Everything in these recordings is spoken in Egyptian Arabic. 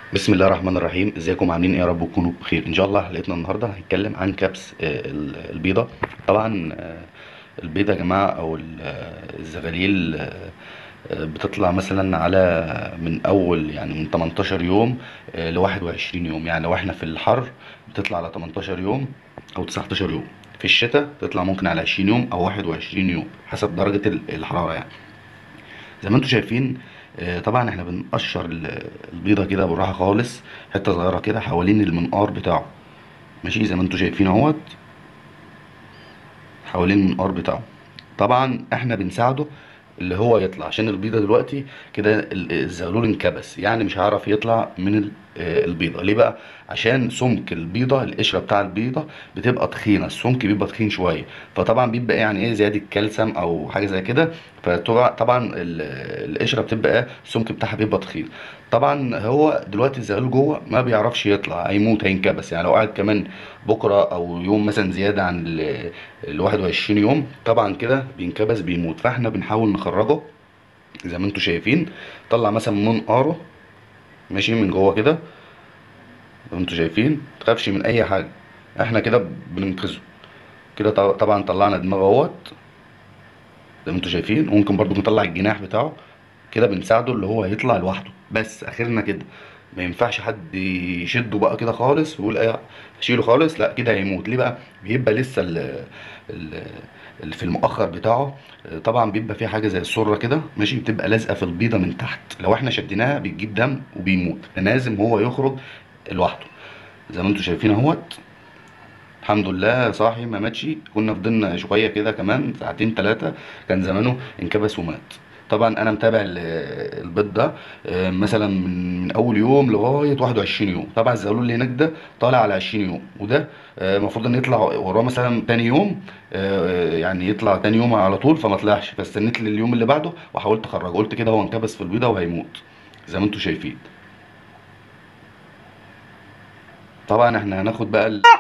بسم الله الرحمن الرحيم ازيكم عاملين ايه يا رب تكونوا بخير ان شاء الله حلقتنا النهارده هنتكلم عن كبس آه، ال- البيضه طبعا آه، البيضه يا جماعه او ال- آه، الزغاليل آه، آه، بتطلع مثلا على من اول يعني من 18 يوم ل 21 يوم يعني لو احنا في الحر بتطلع على 18 يوم او 19 يوم في الشتاء تطلع ممكن على 20 يوم او 21 يوم حسب درجه ال- الحراره يعني زي ما انتم شايفين آه، طبعا احنا بنقشر ال- البيضه كده بالراحه خالص حته صغيره كده حوالين المنقار بتاعه ماشي زي ما انتم شايفين اهوت حوالين المنقار بتاعه طبعا احنا بنساعده اللي هو يطلع عشان البيضه دلوقتي كده ال- الزغلول انكبس يعني مش هيعرف يطلع من ال- آه، البيضه ليه بقى عشان سمك البيضه القشره بتاع البيضه بتبقى تخينه السمك بيبقى تخين شويه فطبعا بيبقى يعني ايه زياده كالسيوم او حاجه زي كده فطبعا طبعا ال- القشره بتبقى ايه السمك بتاعها بيبقى تخين طبعا هو دلوقتي الزغلول جوه ما بيعرفش يطلع هيموت هينكبس يعني لو قعد كمان بكره او يوم مثلا زياده عن ال ال 21 يوم طبعا كده بينكبس بيموت فاحنا بنحاول نخرجه زي ما انتم شايفين طلع مثلا من منقاره ماشي من جوه كده زي ما انتم شايفين متخافش من اي حاجه احنا كده بننقذه كده ط- طبعا طلعنا دماغه اهوت زي ما انتم شايفين وممكن برضو نطلع الجناح بتاعه كده بنساعده اللي هو يطلع لوحده بس اخرنا كده ما ينفعش حد يشده بقى كده خالص ويقول ايه اشيله خالص لا كده هيموت ليه بقى بيبقى لسه ال ال ال- في المؤخر بتاعه آه، طبعا بيبقى فيه حاجه زي السره كده ماشي بتبقى لازقه في البيضه من تحت لو احنا شديناها بتجيب دم وبيموت لازم هو يخرج لوحده زي ما انتم شايفين اهوت الحمد لله صاحي ما ماتش كنا فضلنا شويه كده كمان ساعتين ثلاثه كان زمانه انكبس ومات طبعا انا متابع ال- البيض ده آه، مثلا من من اول يوم لغايه 21 يوم طبعا الزغلول اللي هناك ده طالع على 20 يوم وده آه، المفروض ان يطلع وراه مثلا تاني يوم آه، يعني يطلع تاني يوم على طول فما طلعش فاستنيت لليوم اللي بعده وحاولت اخرجه قلت كده هو انكبس في البيضه وهيموت زي ما انتم شايفين طبعا احنا هناخد بقى ال...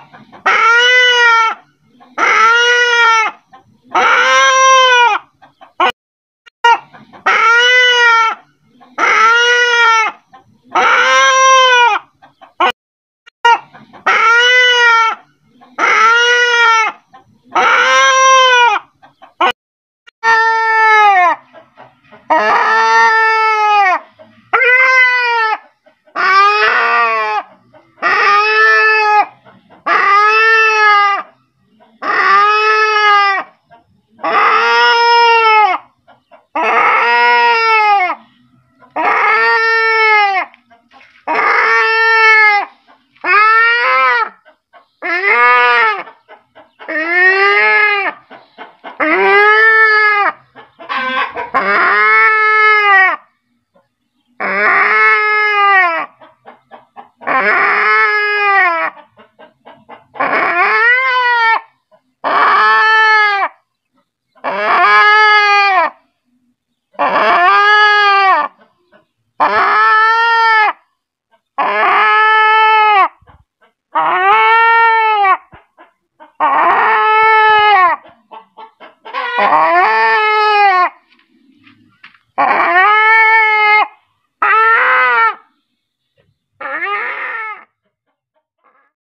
Ah!